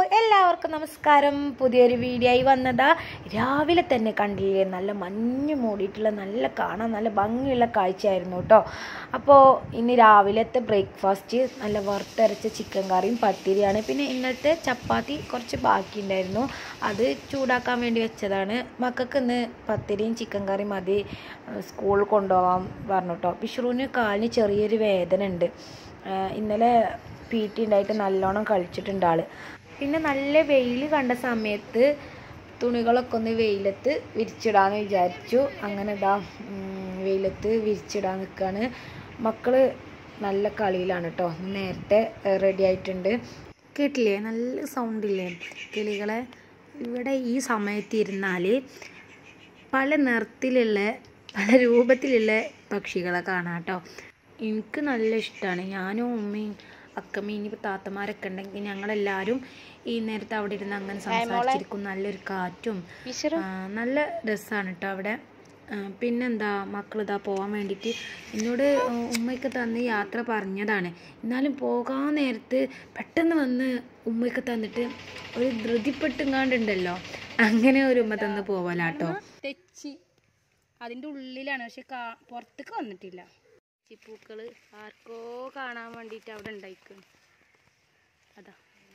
എല്ലാവർക്കും നമസ്കാരം പുതിയൊരു വീഡിയോ ആയി വന്നതാ രാവിലെ തന്നെ കണ്ടില്ലേ നല്ല മഞ്ഞ് മൂടിയിട്ടുള്ള നല്ല കാണാൻ നല്ല ഭംഗിയുള്ള കാഴ്ചയായിരുന്നു കേട്ടോ അപ്പോൾ ഇന്ന് രാവിലത്തെ ബ്രേക്ക്ഫാസ്റ്റ് നല്ല വറുത്തരച്ച ചിക്കൻ കറിയും പത്തിരിയാണ് പിന്നെ ഇന്നത്തെ ചപ്പാത്തി കുറച്ച് ബാക്കിയുണ്ടായിരുന്നു അത് ചൂടാക്കാൻ വേണ്ടി വെച്ചതാണ് മക്കൾക്ക് ഇന്ന് പത്തിരിയും ചിക്കൻ കറിയും മതി സ്കൂളിൽ കൊണ്ടുപോകാൻ പറഞ്ഞു കേട്ടോ പിഷുറിന് കാലിന് ചെറിയൊരു വേദന ഉണ്ട് ഇന്നലെ പി ടി ഉണ്ടായിട്ട് നല്ലോണം കളിച്ചിട്ടുണ്ട് ആള് പിന്നെ നല്ല വെയിൽ കണ്ട സമയത്ത് തുണികളൊക്കെ ഒന്ന് വെയിലത്ത് വിരിച്ചിടാന്ന് വിചാരിച്ചു അങ്ങനെ ഇതാ ഉം, വെയിലത്ത് വിരിച്ചിടാൻ നിൽക്കുകയാണ് മക്കള് നല്ല കളിയിലാണ് കേട്ടോ നേരത്തെ റെഡി ആയിട്ടുണ്ട് കേട്ടില്ലേ നല്ല സൗണ്ടില്ലേ കിളികളെ ഇവിടെ ഈ സമയത്ത് ഇരുന്നാൽ പല നിറത്തിലുള്ള പല രൂപത്തിലുള്ള പക്ഷികളെ കാണാം കേട്ടോ എനിക്ക് നല്ല ഇഷ്ടമാണ് ഞാനും ഉമ്മയും അക്കമ്മയും ഇനിയിപ്പോൾ താത്തമാരൊക്കെ ഉണ്ടെങ്കിൽ ഞങ്ങളെല്ലാവരും ഈ നേരത്തെ അവിടെ ഇരുന്ന് അങ്ങനെ സംസാരിച്ചിരിക്കും നല്ലൊരു കാറ്റും ആ, നല്ല രസമാണ് കേട്ടോ അവിടെ ആ, പിന്നെന്താ മക്കൾ ഇതാ പോകാൻ വേണ്ടിയിട്ട് എന്നോട് ഉമ്മയ്ക്ക് തന്ന് യാത്ര പറഞ്ഞതാണ് എന്നാലും പോകാൻ നേരത്ത് പെട്ടെന്ന് വന്ന് ഉമ്മയ്ക്ക് തന്നിട്ട് ഒരു ധൃതിപ്പെട്ടുങ്ങാണ്ടുണ്ടല്ലോ അങ്ങനെ ഒരു ഉമ്മ തന്ന് പോവലാട്ടോ തെച്ചി അതിൻ്റെ ഉള്ളിലാണ് പക്ഷെ കാ പുറത്തേക്ക് വന്നിട്ടില്ല ചിപ്പൂക്കൾ ആർക്കോ കാണാൻ വേണ്ടിയിട്ട് അവിടെ ഉണ്ടായിക്കുന്നു അതാ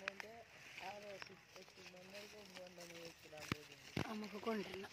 നമുക്ക് കൊണ്ടുവരണം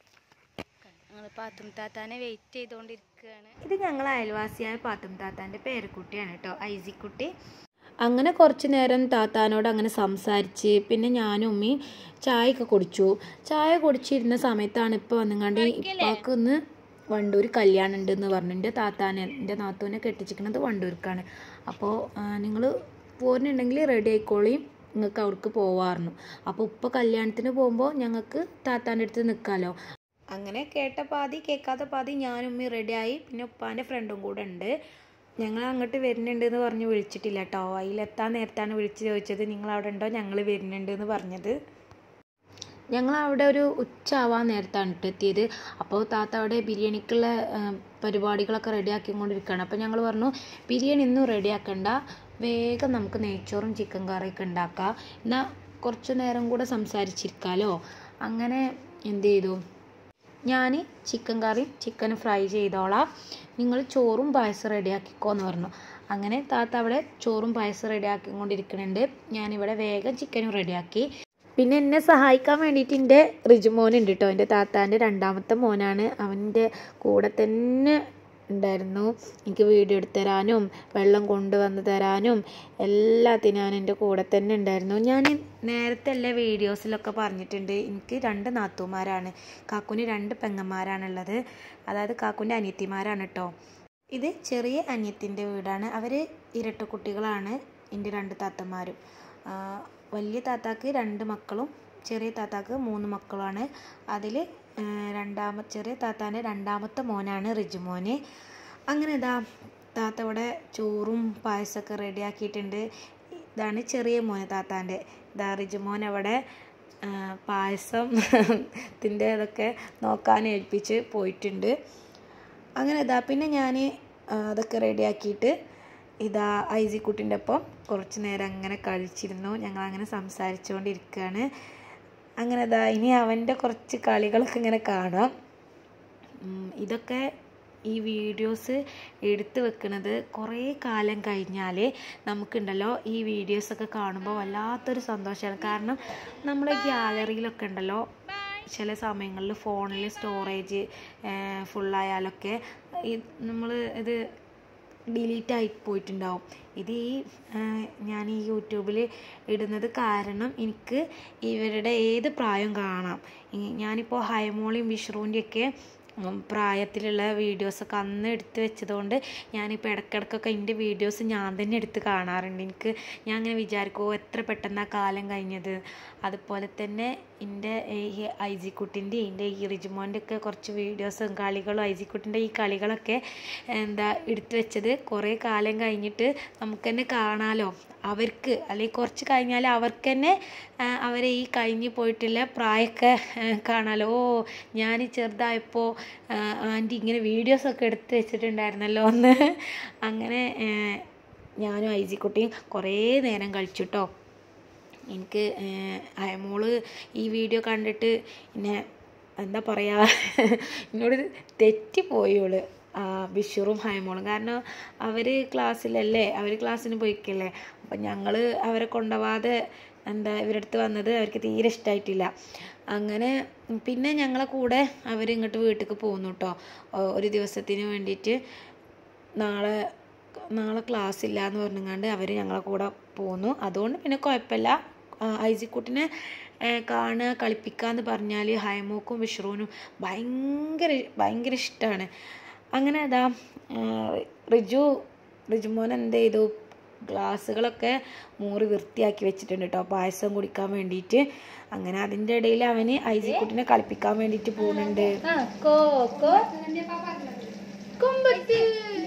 ഞങ്ങൾ പാത്തും താത്താനെ വെയിറ്റ് ചെയ്തുകൊണ്ടിരിക്കുകയാണ് ഇത് ഞങ്ങൾ അയൽവാസിയായ പാത്തും താത്താൻ്റെ പേരക്കുട്ടിയാണ് കേട്ടോ ഐസിക്കുട്ടി അങ്ങനെ കുറച്ച് നേരം താത്താനോട് അങ്ങനെ സംസാരിച്ച് പിന്നെ ഞാനും ഉമ്മയും ചായയൊക്കെ കുടിച്ചു ചായ കുടിച്ചിരുന്ന സമയത്താണ് ഇപ്പോൾ വന്നുകൊണ്ട് ഇപ്പാക്ക് ഒന്ന് വണ്ടൂർ കല്യാണം ഉണ്ടെന്ന് പറഞ്ഞു എൻ്റെ താത്താനെ എൻ്റെ നാത്തൂനെ കെട്ടിച്ചിരിക്കുന്നത് വണ്ടൂർക്കാണ് അപ്പോൾ നിങ്ങൾ പോരുന്നുണ്ടെങ്കിൽ റെഡി ആയിക്കോളിയും നിങ്ങൾക്ക് അവിടേക്ക് പോവാറുന്നു അപ്പോൾ ഉപ്പ കല്യാണത്തിന് പോകുമ്പോൾ ഞങ്ങൾക്ക് താത്താൻ്റെ അടുത്ത് നിൽക്കാമല്ലോ അങ്ങനെ കേട്ട പാതി കേൾക്കാത്ത പാതി ഞാനും ഉമ്മയും റെഡിയായി പിന്നെ ഉപ്പാൻ്റെ ഫ്രണ്ടും കൂടെ ഉണ്ട് ഞങ്ങൾ അങ്ങോട്ട് വരുന്നുണ്ട് എന്ന് പറഞ്ഞ് വിളിച്ചിട്ടില്ല കേട്ടോ അതിലെത്താൻ നേരത്താണ് വിളിച്ച് ചോദിച്ചത് നിങ്ങൾ അവിടെ ഉണ്ടോ ഞങ്ങൾ വരുന്നുണ്ട് എന്ന് പറഞ്ഞത് ഞങ്ങൾ അവിടെ ഒരു ഉച്ച ആവാൻ നേരത്താണ് കേട്ടോ എത്തിയത് അപ്പോൾ താത്ത അവിടെ ബിരിയാണിക്കുള്ള ആ, പരിപാടികളൊക്കെ റെഡിയാക്കിക്കൊണ്ടിരിക്കുകയാണ് അപ്പോൾ ഞങ്ങൾ പറഞ്ഞു ബിരിയാണി ഇന്നും റെഡിയാക്കണ്ട വേഗം നമുക്ക് നെയ്ച്ചോറും ചിക്കൻ കറിയൊക്കെ ഉണ്ടാക്കാം എന്നാൽ കുറച്ച് നേരം കൂടെ സംസാരിച്ചിരിക്കാമല്ലോ അങ്ങനെ എന്ത് ചെയ്തു ഞാൻ ചിക്കൻ കറിയും ചിക്കൻ ഫ്രൈ ചെയ്തോളാം നിങ്ങൾ ചോറും പായസം റെഡിയാക്കിക്കോ എന്ന് പറഞ്ഞു അങ്ങനെ താത്ത അവിടെ ചോറും പായസം റെഡിയാക്കിക്കൊണ്ടിരിക്കുന്നുണ്ട് ഞാനിവിടെ വേഗം ചിക്കനും റെഡിയാക്കി പിന്നെ എന്നെ സഹായിക്കാൻ വേണ്ടിയിട്ട് എൻ്റെ റിജുമോനുണ്ട് കേട്ടോ എൻ്റെ താത്താൻ്റെ രണ്ടാമത്തെ മോനാണ് അവൻ്റെ കൂടെ തന്നെ ഉണ്ടായിരുന്നു എനിക്ക് വീഡിയോ എടുത്ത് തരാനും വെള്ളം കൊണ്ടുവന്ന് തരാനും എല്ലാത്തിനും അവൻ എൻ്റെ കൂടെ തന്നെ ഉണ്ടായിരുന്നു ഞാൻ നേരത്തെ എല്ലാ വീഡിയോസിലൊക്കെ പറഞ്ഞിട്ടുണ്ട് എനിക്ക് രണ്ട് നാത്തൂമാരാണ് കാക്കുന് രണ്ട് പെങ്ങന്മാരാണുള്ളത് അതായത് കാക്കുൻ്റെ അനിയത്തിമാരാണ് കേട്ടോ ഇത് ചെറിയ അനിയത്തിൻ്റെ വീടാണ് അവർ ഇരട്ട കുട്ടികളാണ് എൻ്റെ രണ്ട് താത്തമാരും ആ, വലിയ താത്താക്ക് രണ്ട് മക്കളും ചെറിയ താത്താക്ക് മൂന്ന് മക്കളുമാണ് അതിൽ രണ്ടാമത്തെ ചെറിയ താത്താൻ്റെ രണ്ടാമത്തെ മോനാണ് റിജുമോന് അങ്ങനെ ഇതാ താത്ത ഇവിടെ ചോറും പായസമൊക്കെ റെഡിയാക്കിയിട്ടുണ്ട് ഇതാണ് ചെറിയ മോന് താത്താൻ്റെ ഇതാ റിജുമോൻ അവിടെ ആ, പായസം ത്തിൻ്റെ ഇതൊക്കെ നോക്കാൻ ഏൽപ്പിച്ച് പോയിട്ടുണ്ട് അങ്ങനെ ഇതാ പിന്നെ ഞാൻ അതൊക്കെ റെഡിയാക്കിയിട്ട് ഇതാ ഐസിക്കുട്ടിൻ്റെ ഒപ്പം കുറച്ച് നേരം അങ്ങനെ കളിച്ചിരുന്നു ഞങ്ങൾ അങ്ങനെ സംസാരിച്ചുകൊണ്ടിരിക്കുകയാണ് അങ്ങനെ ഇതാ ഇനി അവൻ്റെ കുറച്ച് കളികളൊക്കെ ഇങ്ങനെ കാണാം ഉം, ഇതൊക്കെ ഈ വീഡിയോസ് എടുത്തു വെക്കുന്നത് കുറേ കാലം കഴിഞ്ഞാൽ നമുക്കുണ്ടല്ലോ ഈ വീഡിയോസൊക്കെ കാണുമ്പോൾ വല്ലാത്തൊരു സന്തോഷമാണ് കാരണം നമ്മുടെ ഗ്യാലറിയിലൊക്കെ ഉണ്ടല്ലോ ചില സമയങ്ങളിൽ ഫോണിൽ സ്റ്റോറേജ് ഫുള്ളായാലൊക്കെ ഈ നമ്മൾ ഇത് ഡിലീറ്റ് ആയി പോയിട്ടുണ്ടാവും ഇത് ഈ ആ, ഞാൻ ഈ യൂട്യൂബിൽ ഇടുന്നത് കാരണം എനിക്ക് ഇവരുടെ ഏത് പ്രായം കാണാം ഈ- ഞാനിപ്പോൾ ഹൈമോളിയും വിഷ്ണുവിൻ്റെയൊക്കെ പ്രായത്തിലുള്ള വീഡിയോസൊക്കെ അന്ന് എടുത്ത് വെച്ചതുകൊണ്ട് ഞാനിപ്പോൾ ഇടയ്ക്കിടയ്ക്കൊക്കെ എൻ്റെ വീഡിയോസ് ഞാൻ തന്നെ എടുത്ത് കാണാറുണ്ട് എനിക്ക് ഞാൻ അങ്ങനെ വിചാരിക്കുമോ എത്ര പെട്ടെന്നാണ് കാലം കഴിഞ്ഞത് അതുപോലെ തന്നെ എൻ്റെ ഈ ഐജിക്കുട്ടിൻ്റെ എൻ്റെ ഈ റിജുമോൻ്റെ ഒക്കെ കുറച്ച് വീഡിയോസും കളികളും ഐജിക്കുട്ടിൻ്റെ ഈ കളികളൊക്കെ എന്താ എടുത്തു വെച്ചത് കുറേ കാലം കഴിഞ്ഞിട്ട് നമുക്ക് തന്നെ കാണാലോ അവർക്ക് അല്ലെങ്കിൽ കുറച്ച് കഴിഞ്ഞാൽ അവർക്ക് തന്നെ ആ, അവരെ ഈ കഴിഞ്ഞ് പോയിട്ടുള്ള പ്രായമൊക്കെ ആ, കാണാലോ ഓ ഞാൻ ചെറുതായപ്പോൾ ആൻറ്റി ഇങ്ങനെ വീഡിയോസൊക്കെ എടുത്ത് വെച്ചിട്ടുണ്ടായിരുന്നല്ലോ എന്ന് അങ്ങനെ ആ, ഞാനും ഐജിക്കുട്ടിയും കുറേ നേരം കളിച്ചു കേട്ടോ എനിക്ക് അയമോള് ഈ വീഡിയോ കണ്ടിട്ട് എന്നെ എന്താ പറയുക എന്നോട് തെറ്റിപ്പോയോള് ബിഷുറും ഹൈമോളും കാരണം അവർ ക്ലാസ്സിലല്ലേ അവർ ക്ലാസ്സിന് പോയിക്കല്ലേ അപ്പം ഞങ്ങൾ അവരെ കൊണ്ടുപോവാതെ എന്താ ഇവരുടെ അടുത്ത് വന്നത് അവർക്ക് തീരെ ഇഷ്ടമായിട്ടില്ല അങ്ങനെ പിന്നെ ഞങ്ങളെ കൂടെ അവർ ഇങ്ങോട്ട് വീട്ടിലേക്ക് പോന്നു കേട്ടോ ഒരു ദിവസത്തിന് വേണ്ടിയിട്ട് നാളെ നാളെ ക്ലാസ് ഇല്ല എന്ന് പറഞ്ഞുകൊണ്ട് അവർ ഞങ്ങളെ കൂടെ പോന്നു അതുകൊണ്ട് പിന്നെ കുഴപ്പമില്ല ഐസിക്കുട്ടിനെ കാണുക കളിപ്പിക്കുക എന്ന് പറഞ്ഞാൽ ഹൈമോക്കും വിഷ്ണുവിനും ഭയങ്കര ഭയങ്കര ഇഷ്ടമാണ് അങ്ങനെ അതാ റിജു റിജുമോൻ എന്ത് ചെയ്തു ഗ്ലാസ്സുകളൊക്കെ മൂറി വൃത്തിയാക്കി വെച്ചിട്ടുണ്ട് കേട്ടോ പായസം കുടിക്കാൻ വേണ്ടിയിട്ട് അങ്ങനെ അതിൻ്റെ ഇടയിൽ അവന് ഐസിക്കുട്ടിനെ കളിപ്പിക്കാൻ വേണ്ടിയിട്ട് പോകുന്നുണ്ട് ആ കോക്കോ കൊമ്പത്ത്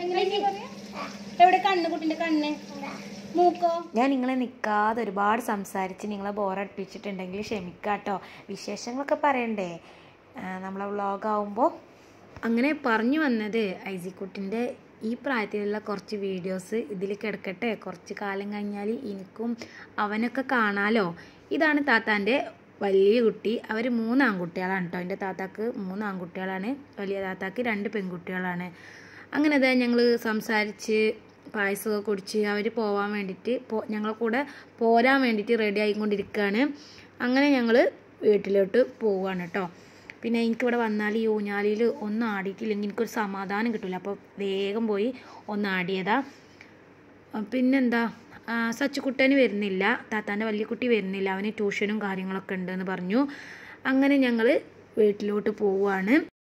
എവിടെ കണ്ണ് കുട്ടിന്റെ കണ്ണ് മൂക്കോ ഞാൻ നിങ്ങളെ നിൽക്കാതെ ഒരുപാട് സംസാരിച്ച് നിങ്ങളെ ബോറടിപ്പിച്ചിട്ടുണ്ടെങ്കിൽ ക്ഷമിക്കാട്ടോ വിശേഷങ്ങളൊക്കെ പറയണ്ടേ ആ, നമ്മളെ വ്ളോഗാവുമ്പോൾ അങ്ങനെ പറഞ്ഞു വന്നത് ഐസിക്കുട്ടിൻ്റെ ഈ പ്രായത്തിലുള്ള കുറച്ച് വീഡിയോസ് ഇതിൽ കിടക്കട്ടെ കുറച്ച് കാലം കഴിഞ്ഞാൽ എനിക്കും അവനൊക്കെ കാണാലോ ഇതാണ് താത്താൻ്റെ വലിയ കുട്ടി അവർ മൂന്ന് ആൺകുട്ടികളാണ് കേട്ടോ എൻ്റെ താത്താക്ക് മൂന്ന് ആൺകുട്ടികളാണ് വലിയ താത്താക്ക് രണ്ട് പെൺകുട്ടികളാണ് അങ്ങനെ അതാ ഞങ്ങൾ സംസാരിച്ച് പായസമൊക്കെ കുടിച്ച് അവർ പോവാൻ വേണ്ടിയിട്ട് പോ ഞങ്ങളെ കൂടെ പോരാൻ വേണ്ടിയിട്ട് റെഡി ആയിക്കൊണ്ടിരിക്കുകയാണ് അങ്ങനെ ഞങ്ങൾ വീട്ടിലോട്ട് പോവുകയാണ് കേട്ടോ പിന്നെ എനിക്കിവിടെ വന്നാൽ ഈ ഊഞ്ഞാലിയിൽ ഒന്നും ആടിയിട്ടില്ലെങ്കിൽ എനിക്കൊരു സമാധാനം കിട്ടില്ല അപ്പോൾ വേഗം പോയി ഒന്ന് ആടിയതാ ആ, പിന്നെന്താ ആ, സച്ചുക്കുട്ടന് വരുന്നില്ല താത്താൻ്റെ വലിയ കുട്ടി വരുന്നില്ല അവന് ട്യൂഷനും കാര്യങ്ങളൊക്കെ ഉണ്ടെന്ന് പറഞ്ഞു അങ്ങനെ ഞങ്ങൾ വീട്ടിലോട്ട് പോവുകയാണ്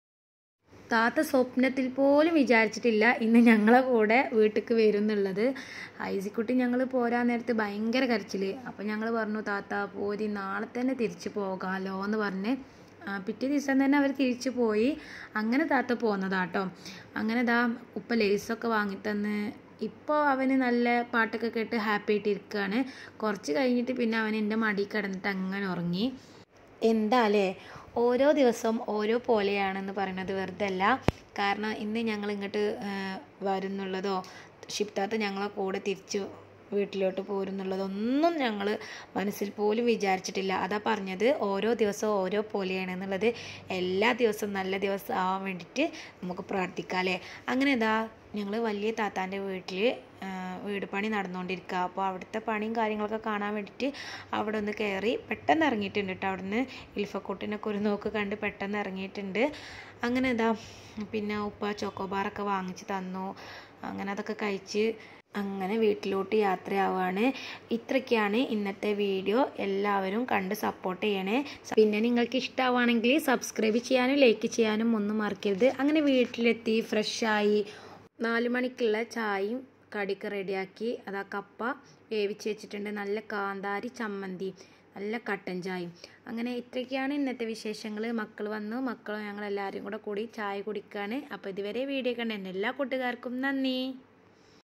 താത്ത സ്വപ്നത്തിൽ പോലും വിചാരിച്ചിട്ടില്ല ഇന്ന് ഞങ്ങളെ കൂടെ വീട്ടിലേക്ക് വരും എന്നുള്ളത് ഐസിക്കുട്ടി ഞങ്ങൾ പോരാൻ നേരത്ത് ഭയങ്കര കരച്ചിൽ അപ്പോൾ ഞങ്ങൾ പറഞ്ഞു താത്ത പോരി നാളെ തന്നെ തിരിച്ചു പോകാമല്ലോ എന്ന് പറഞ്ഞ് ആ, പിറ്റേ ദിവസം തന്നെ അവർ തിരിച്ചു പോയി അങ്ങനെ താത്ത പോന്നതാട്ടോ അങ്ങനെ ദാ ഉപ്പ ലേസൊക്കെ വാങ്ങിത്തന്ന് ഇപ്പോൾ അവന് നല്ല പാട്ടൊക്കെ കേട്ട് ഹാപ്പി ആയിട്ട് ഇരിക്കുകയാണ് കുറച്ച് കഴിഞ്ഞിട്ട് പിന്നെ അവൻ എൻ്റെ മടിയിൽ കിടന്നിട്ട് അങ്ങനെ ഉറങ്ങി എന്താ അല്ലേ ഓരോ ദിവസം ഓരോ പോലെയാണെന്ന് പറയുന്നത് വെറുതെ അല്ല കാരണം ഇന്ന് ഞങ്ങൾ ഇങ്ങോട്ട് വരുന്നുള്ളതോ ഷിപ്താത്ത ഞങ്ങളെ കൂടെ തിരിച്ചു വീട്ടിലോട്ട് പോരുന്നുള്ളതൊന്നും ഞങ്ങൾ മനസ്സിൽ പോലും വിചാരിച്ചിട്ടില്ല അതാ പറഞ്ഞത് ഓരോ ദിവസവും ഓരോ പോലെയാണ് എന്നുള്ളത് എല്ലാ ദിവസവും നല്ല ദിവസം ആവാൻ വേണ്ടിയിട്ട് നമുക്ക് പ്രാർത്ഥിക്കാം അല്ലേ അങ്ങനെ ഇതാ ഞങ്ങൾ വലിയ താത്താൻ്റെ വീട്ടിൽ വീട് പണി നടന്നുകൊണ്ടിരിക്കുക അപ്പോൾ അവിടുത്തെ പണിയും കാര്യങ്ങളൊക്കെ കാണാൻ വേണ്ടിയിട്ട് അവിടെ ഒന്ന് കയറി പെട്ടെന്ന് ഇറങ്ങിയിട്ടുണ്ട് കേട്ടോ അവിടുന്ന് ഇൽഫക്കൂട്ടിനൊക്കെ ഒരു നോക്ക് കണ്ട് പെട്ടെന്ന് ഇറങ്ങിയിട്ടുണ്ട് അങ്ങനെ ഇതാ പിന്നെ ഉപ്പ ചോക്കോബാറൊക്കെ വാങ്ങിച്ച് തന്നു അങ്ങനെ അതൊക്കെ കഴിച്ച് അങ്ങനെ വീട്ടിലോട്ട് യാത്രയാവാണ് ഇത്രയ്ക്കാണ് ഇന്നത്തെ വീഡിയോ എല്ലാവരും കണ്ട് സപ്പോർട്ട് ചെയ്യണേ പിന്നെ നിങ്ങൾക്ക് ഇഷ്ടമാവുകയാണെങ്കിൽ സബ്സ്ക്രൈബ് ചെയ്യാനും ലൈക്ക് ചെയ്യാനും ഒന്നും മറക്കരുത് അങ്ങനെ വീട്ടിലെത്തി ഫ്രഷായി നാല് മണിക്കുള്ള ചായയും കടിക്ക് റെഡിയാക്കി അതാ കപ്പ വേവിച്ച് വെച്ചിട്ടുണ്ട് നല്ല കാന്താരി ചമ്മന്തി നല്ല കട്ടൻ ചായയും അങ്ങനെ ഇത്രയൊക്കെയാണ് ഇന്നത്തെ വിശേഷങ്ങൾ മക്കൾ വന്നു മക്കളും ഞങ്ങൾ എല്ലാവരും കൂടെ കൂടി ചായ കുടിക്കുകയാണ് അപ്പോൾ ഇതുവരെ വീഡിയോ കണ്ട എൻ്റെ എല്ലാ കൂട്ടുകാർക്കും നന്ദി